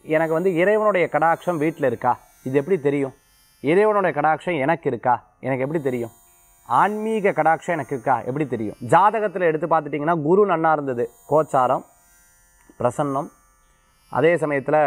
எனக்கு வந்து இறைவனுடைய கடாட்சம் வீட்டில் இருக்கா இது எப்படி தெரியும் இறைவனுடைய கடாட்சம் எனக்கு இருக்கா எனக்கு எப்படி தெரியும் ஆன்மீக கடாட்சம் எனக்கு இருக்கா எப்படி தெரியும் ஜாதகத்தில் எடுத்து பார்த்துட்டிங்கன்னா குரு நன்னா இருந்தது கோச்சாரம் பிரசன்னம் அதே சமயத்தில்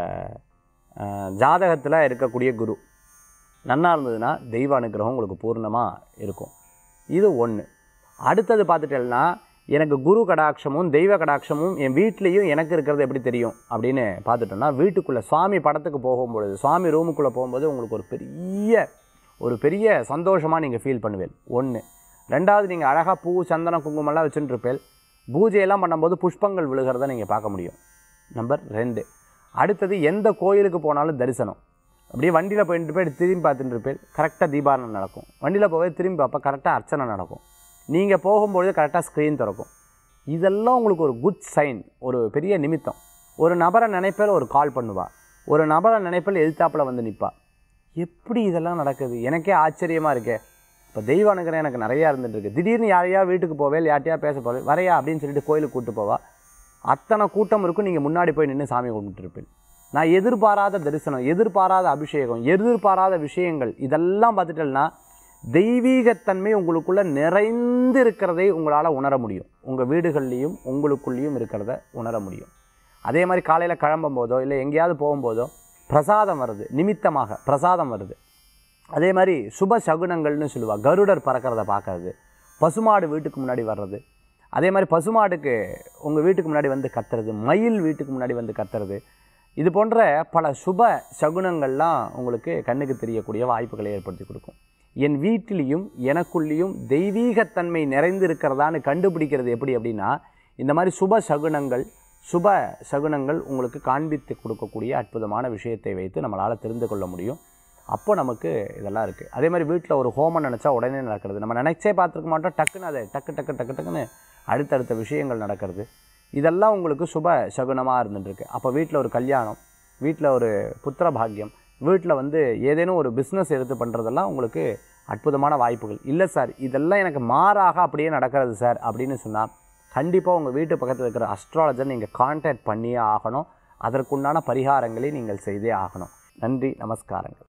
ஜாதகத்தில் இருக்கக்கூடிய குரு நன்னா இருந்ததுன்னா தெய்வ அனுக்கிரகம் உங்களுக்கு பூர்ணமாக இருக்கும் இது ஒன்று அடுத்தது பார்த்துட்டேன்னா எனக்கு குரு கடாட்சமும் தெய்வ கடாட்சமும் என் வீட்லேயும் எனக்கு இருக்கிறது எப்படி தெரியும் அப்படின்னு பார்த்துட்டோம்னா வீட்டுக்குள்ளே சுவாமி படத்துக்கு போகும்பொழுது சுவாமி ரூமுக்குள்ளே போகும்போது உங்களுக்கு ஒரு பெரிய ஒரு பெரிய சந்தோஷமாக நீங்கள் ஃபீல் பண்ணுவேன் ஒன்று ரெண்டாவது நீங்கள் அழகாக பூ சந்தனம் குங்குமம்லாம் வச்சுட்டு இருப்பேன் பூஜையெல்லாம் பண்ணும்போது புஷ்பங்கள் விழுகிறத நீங்கள் பார்க்க முடியும் நம்பர் ரெண்டு அடுத்தது எந்த கோயிலுக்கு போனாலும் தரிசனம் அப்படியே வண்டியில் போயிட்டு போய் திரும்பி பார்த்துட்டு இருப்பேன் கரெக்டாக தீபாரணம் நடக்கும் வண்டியில் போய் திரும்பி பார்ப்ப கரெக்டாக அர்ச்சனை நடக்கும் நீங்கள் போகும்பொழுது கரெக்டாக ஸ்க்ரீன் திறக்கும் இதெல்லாம் உங்களுக்கு ஒரு குட் சைன் ஒரு பெரிய நிமித்தம் ஒரு நபரை நினைப்பில் ஒரு கால் பண்ணுவா ஒரு நபரை நினைப்பில் எதிர்த்தாப்பில் வந்து நிற்பா எப்படி இதெல்லாம் நடக்குது எனக்கே ஆச்சரியமாக இருக்கே இப்போ தெய்வ அனுகிரகம் எனக்கு நிறையா இருந்துட்டு இருக்கு திடீர்னு யாரையா வீட்டுக்கு போவேல் யார்ட்டையா பேச போவேல் வரையா அப்படின்னு சொல்லிட்டு கோயிலுக்கு கூப்பிட்டு போவா அத்தனை கூட்டம் இருக்கும் நீங்கள் முன்னாடி போய் நின்று சாமி கும்பிட்டுருப்பேன் நான் எதிர்பாராத தரிசனம் எதிர்பாராத அபிஷேகம் எதிர்பாராத விஷயங்கள் இதெல்லாம் பார்த்துட்டேன்னா தெய்வீகத்தன்மை உங்களுக்குள்ளே நிறைந்து இருக்கிறதை உங்களால் உணர முடியும் உங்கள் வீடுகள்லேயும் உங்களுக்குள்ளேயும் இருக்கிறத உணர முடியும் அதே மாதிரி காலையில் கிளம்பும் போதோ இல்லை எங்கேயாவது போகும்போதோ பிரசாதம் வருது நிமித்தமாக பிரசாதம் வருது அதே மாதிரி சுப சகுனங்கள்னு சொல்லுவா கருடர் பறக்கிறத பார்க்கறது பசுமாடு வீட்டுக்கு முன்னாடி வர்றது அதே மாதிரி பசுமாடுக்கு உங்கள் வீட்டுக்கு முன்னாடி வந்து கத்துறது மயில் வீட்டுக்கு முன்னாடி வந்து கத்துறது இது போன்ற பல சுப சகுனங்கள்லாம் உங்களுக்கு கண்ணுக்கு தெரியக்கூடிய வாய்ப்புகளை ஏற்படுத்தி கொடுக்கும் என் வீட்டிலையும் எனக்குள்ளேயும் தெய்வீகத்தன்மை நிறைந்து இருக்கிறதான்னு கண்டுபிடிக்கிறது எப்படி அப்படின்னா இந்த மாதிரி சுப சகுனங்கள் சுப சகுனங்கள் உங்களுக்கு காண்பித்து கொடுக்கக்கூடிய அற்புதமான விஷயத்தை வைத்து நம்மளால் தெரிந்து கொள்ள முடியும் அப்போ நமக்கு இதெல்லாம் இருக்குது அதே மாதிரி வீட்டில் ஒரு ஹோமம் நினச்சா உடனே நடக்கிறது நம்ம நினச்சே பார்த்துருக்க மாட்டோம் டக்குன்னு அதை டக்கு டக்கு டக்கு டக்குன்னு அடுத்தடுத்த விஷயங்கள் நடக்கிறது இதெல்லாம் உங்களுக்கு சுப சகுனமாக இருந்துட்டுருக்கு அப்போ வீட்டில் ஒரு கல்யாணம் வீட்டில் ஒரு புத்திர பாக்கியம் வீட்டில் வந்து ஏதேனும் ஒரு பிஸ்னஸ் எடுத்து பண்ணுறதெல்லாம் உங்களுக்கு அற்புதமான வாய்ப்புகள் இல்லை சார் இதெல்லாம் எனக்கு மாறாக அப்படியே நடக்கிறது சார் அப்படின்னு சொன்னால் கண்டிப்பாக உங்கள் வீட்டு பக்கத்தில் இருக்கிற அஸ்ட்ராலஜர் நீங்கள் கான்டாக்ட் பண்ணியே ஆகணும் அதற்குண்டான பரிகாரங்களை நீங்கள் செய்தே ஆகணும் நன்றி நமஸ்காரங்கள்